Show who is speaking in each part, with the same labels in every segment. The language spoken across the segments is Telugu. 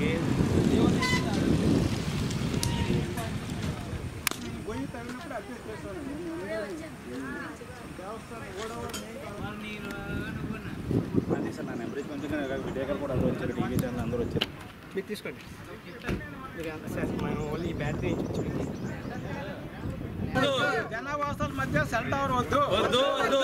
Speaker 1: గొయ్యి తవ్వినప్పుడు అడ్జస్ట్ చేస్తానండి అదే సార్ నా నెంబర్ కొంచెం వీడియో కాల్ కూడా అందరూ వచ్చారు టీవీ ఛానల్ అందరూ వచ్చారు
Speaker 2: మీరు తీసుకోండి మీరు అంత సార్ మనం ఓన్లీ ఈ బ్యాటరీ నుంచి వచ్చాము
Speaker 1: జనావాసాల మధ్య సెల్ టవర్ వద్దు వద్దు వద్దు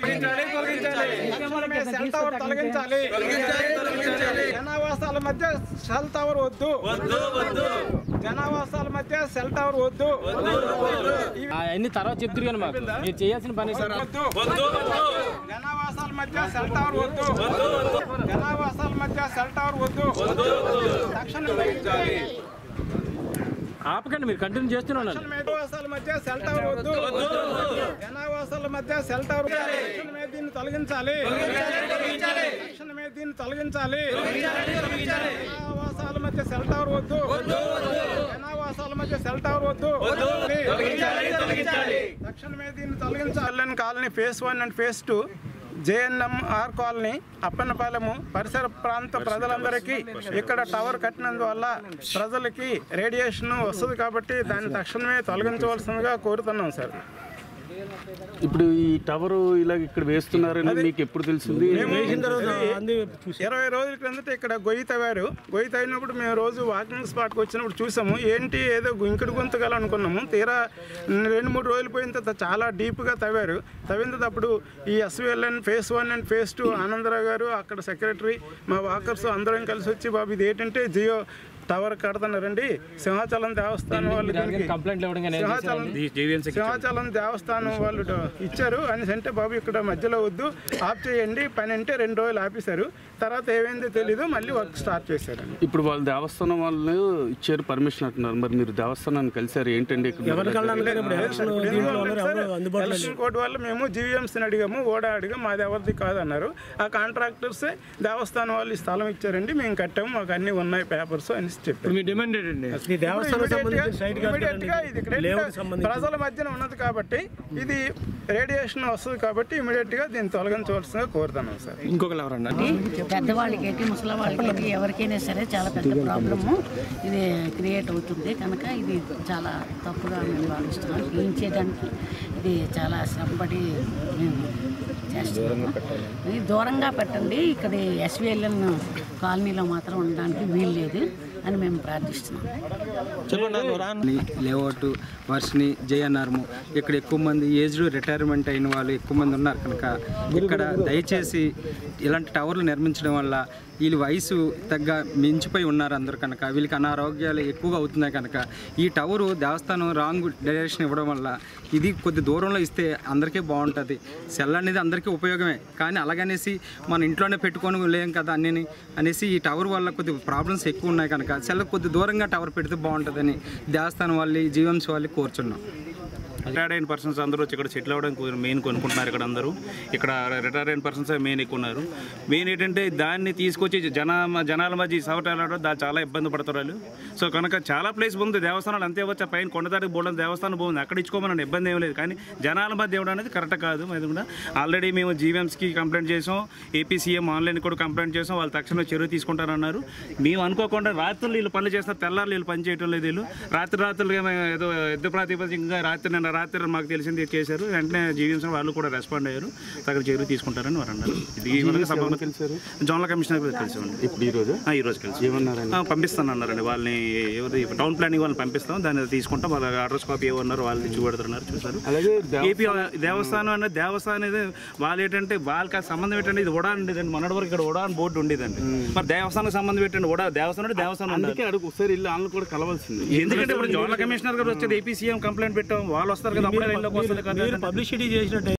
Speaker 1: సెల్ టవర్ తొలగించాలి జనావాసాల మధ్య సెల్ టవర్ వద్దు వద్దు వద్దు జనావాసాల మధ్య సెల్ టవర్ వద్దు
Speaker 3: అన్ని తర్వాత చెప్తురు కానీ మాకు మీరు చేయాల్సిన పని సార్
Speaker 1: వద్దు జనావాసాల మధ్య సెల్ టవర్ వద్దు జనావాసాల మధ్య సెల్ టవర్ వద్దు తక్షణ తొలగించాలి
Speaker 3: ఆపకండి మీరు కంటిన్యూ చేస్తున్నాను
Speaker 1: జనావాసాల మధ్య సెల్ టవర్ వద్దు జనావాసాల మధ్య సెల్ టవర్ తక్షణమే దీన్ని తొలగించాలి తక్షణమే దీన్ని తొలగించాలి జనావాసాల మధ్య సెల్ టవర్ వద్దు జనావాసాల మధ్య సెల్ టవర్ వద్దు తక్షణమే దీన్ని తొలగించాలని colony phase one and phase two JNM R colony Appannapalem పరిసర ప్రాంత ప్రజలందరికీ ఇక్కడ టవర్ కట్టినందువల్ల ప్రజలకి రేడియేషన్ వస్తుంది కాబట్టి దాన్ని తక్షణమే తొలగించవలసిందిగా కోరుతున్నాం సార్
Speaker 4: ఇప్పుడు ఈ టవర్ ఇలా ఇక్కడ వేస్తున్నారని మీకు ఎప్పుడు తెలిసింది
Speaker 1: ఇరవై రోజుల క్రిందట ఇక్కడ గొయ్యి తవ్వారు గొయ్యి తవ్వినప్పుడు మేము రోజు వాకింగ్ స్పాట్కి వచ్చినప్పుడు చూసాము ఏంటి ఏదో ఇంకటి గొంతుగల అనుకున్నాము తీరా రెండు మూడు రోజులు పోయిన తర్వాత చాలా డీప్గా తవ్వారు తవ్విన తర్వాత అప్పుడు ఈ SVLN phase one and phase two Anandarao garu అక్కడ సెక్రటరీ మా వాకర్స్ అందరం కలిసి వచ్చి బాబు ఇది ఏంటంటే జియో టవర్ కడుతున్నారండి సింహాచలం దేవస్థానం వాళ్ళు దీనికి
Speaker 3: కంప్లైంట్లు ఇవ్వడం కానీ ఏం
Speaker 1: సింహాచలం సింహాచలం దేవస్థానం వాళ్ళు డ- ఇచ్చారు అని అంటే బాబు ఇక్కడ మధ్యలో వద్దు ఆఫ్ చేయండి పని అంటే రెండు రోజులు ఆపేశారు తర్వాత ఏమైందో తెలీదు మళ్ళీ వర్క్ స్టార్ట్ చేశారండి
Speaker 4: ఇప్పుడు వాళ్ళు దేవస్థానం వాళ్ళు ఇచ్చారు పర్మిషన్ అంటున్నారు మరి మీరు దేవస్థానాన్ని కలిసారు ఏంటండి ఇక్కడ
Speaker 1: ఎలక్షన్ కోడ్ వల్ల మేము జీవీఎంసీని అడిగాము ఓడా అడిగాము మాది ఎవరిది కాదన్నారు ఆ కాంట్రాక్టర్సే దేవస్థానం వాళ్ళు ఈ స్థలం ఇచ్చారండి మేము కట్టాము మాకు అన్ని ఉన్నాయి పేపర్స్ అని చెప్పారు
Speaker 2: మీ డిమాండ్ ఏంటండి
Speaker 1: ఇప్పుడు immediate గా- immediate గా ఇది క్రెడిట్ ప్రజల మధ్యన ఉన్నది కాబట్టి ఇది రేడియేషన్ వస్తుంది కాబట్టి ఇమీడియట్ గా దీన్ని తొలగించవలసిందిగా కోరుతున్నాం సార్
Speaker 2: ఇంకొకరు ఎవరన్నా
Speaker 5: పెద్దవాళ్ళకి ఏంటి ముసలి వాళ్ళకి ఏంటి ఎవరికైనా సరే చాలా పెద్ద ప్రాబ్లము ఇది క్రియేట్ అవుతుంది కనుక ఇది చాలా తప్పుగా మేము భావిస్తున్నాం క్లీన్ ఇది చాలా శ్రమపడి మేము చేస్తున్నాము ఇది దూరంగా పెట్టండి ఇక్కడ ఎస్విఎల్ఎన్ కాలనీలో మాత్రం ఉండడానికి వీలు లేదు అని మేము ప్రార్థిస్తున్నాం
Speaker 2: చెప్పండి
Speaker 6: లేఅవుట్ వర్షిని జేఎన్ఆర్ము ఇక్కడ ఎక్కువ మంది ఏజ్డ్ రిటైర్మెంట్ అయిన వాళ్ళు ఎక్కువ మంది ఉన్నారు కనుక ఇక్కడ దయచేసి ఇలాంటి టవర్లు నిర్మించడం వల్ల వీళ్ళు వయసు తగ్గ మించిపోయి ఉన్నారు అందరు కనుక వీళ్ళకి అనారోగ్యాలు ఎక్కువగా అవుతున్నాయి కనుక ఈ టవరు దేవస్థానం రాంగ్ డైరెక్షన్ ఇవ్వడం వల్ల ఇది కొద్ది దూరంలో ఇస్తే అందరికీ బాగుంటుంది సెల్ అనేది అందరికీ ఉపయోగమే కానీ అలాగనేసి మన ఇంట్లోనే పెట్టుకొని లేం కదా అన్నీ అనేసి ఈ టవర్ వల్ల కొద్ది ప్రాబ్లమ్స్ ఎక్కువ ఉన్నాయి కనుక సెల్ కొద్ది దూరంగా టవర్ పెడితే బాగుంటుందని దేవస్థానం వాళ్ళు జీవన్స్ వాళ్ళు కోరుచున్నాం
Speaker 7: రిటైర్డ్ అయిన పర్సన్స్ అందరూ వచ్చి ఇక్కడ సెటిల్ అవ్వడానికి మెయిన్ కొనుక్కుంటున్నారు ఇక్కడ అందరూ ఇక్కడ రిటైర్ అయిన పర్సన్స్ మెయిన్ ఎక్కువ ఉన్నారు మెయిన్ ఏంటంటే దాన్ని తీసుకొచ్చి జన జనాల మధ్య సవటాలు దాన్ని చాలా ఇబ్బంది పడతారు వాళ్ళు సో కనుక చాలా ప్లేస్ ఉంది దేవస్థానాలు అంతే వచ్చి పైన కొండదారికి బోర్డు దేవస్థానం బాగుంది అక్కడ ఇచ్చుకోమని ఇబ్బంది ఏం లేదు కానీ జనాల మధ్య ఇవ్వడం అనేది కరెక్ట్ కాదు అది కూడా ఆల్రెడీ మేము జీవీఎంస్కి కంప్లైంట్ చేసాం ఏపీ సీఎం ఆన్లైన్ కూడా కంప్లైంట్ చేసాం వాళ్ళు తక్షణమే చర్య తీసుకుంటారన్నారు మేము అనుకోకుండా రాత్రులు వీళ్ళు పనులు చేస్తారు తెల్లారు వీళ్ళు పని చేయటం లేదు వీళ్ళు రాత్రి రాత్రులుగా మేము ఏదో యుద్ధ ప్రాతిపదికంగా రాత్రి నిన్న రాత్రి మాకు తెలిసింది చేశారు వెంటనే జీవీఎంసీ వాళ్ళు కూడా రెస్పాండ్ అయ్యారు తగిన చర్య తీసుకుంటారని వారు అన్నారు ఇది మనకి సంబంధం
Speaker 4: కలిసారు
Speaker 7: జోన్ల కమిషనర్ కూడా కలిసామండి
Speaker 4: ఇప్పుడు ఈ రోజు
Speaker 7: ఆ, ఈ రోజు కలిసి
Speaker 4: ఏమన్నారండి
Speaker 7: ఆ, పంపిస్తానన్నారండి వాళ్ళని ఎవరి టౌన్ ప్లానింగ్ వాళ్ళని పంపిస్తాం దాన్ని తీసుకుంటాం వాళ్ళ అడ్రస్ కాపీ ఏమన్నారు వాళ్ళు చూపెడుతున్నారు చూసారు
Speaker 4: అలాగే
Speaker 7: ఏపీ దేవస్థానం అనేది దేవస్థానం అనేది వాళ్ళు ఏంటంటే వాళ్ళకి ఆ సంబంధం ఏంటంటే ఇది ఉడా ఉండేదండి మొన్నటి వరకు ఇక్కడ ఉడా అని బోర్డు ఉండేదండి మరి దేవస్థానం సంబంధం ఏంటంటే ఉడా దేవస్థానం అంటే దేవస్థానం ఉండాలి.
Speaker 4: అందుకే అడుగు ఒకసారి ఇల్లు వాళ్ళని కూడా కలవాల్సింది
Speaker 7: ఎందుకంటే ఇప్పుడు జోన్ల కమిషనర్ గారు వచ్చేది ఏపీ సీఎం కంప్లైంట్ పెట్టాం వాళ్ళు వస్తారు కదా అప్పుడే లైన్లోకి వస్తుంది కదా
Speaker 2: పబ్లిసిటీ చేసినట్టు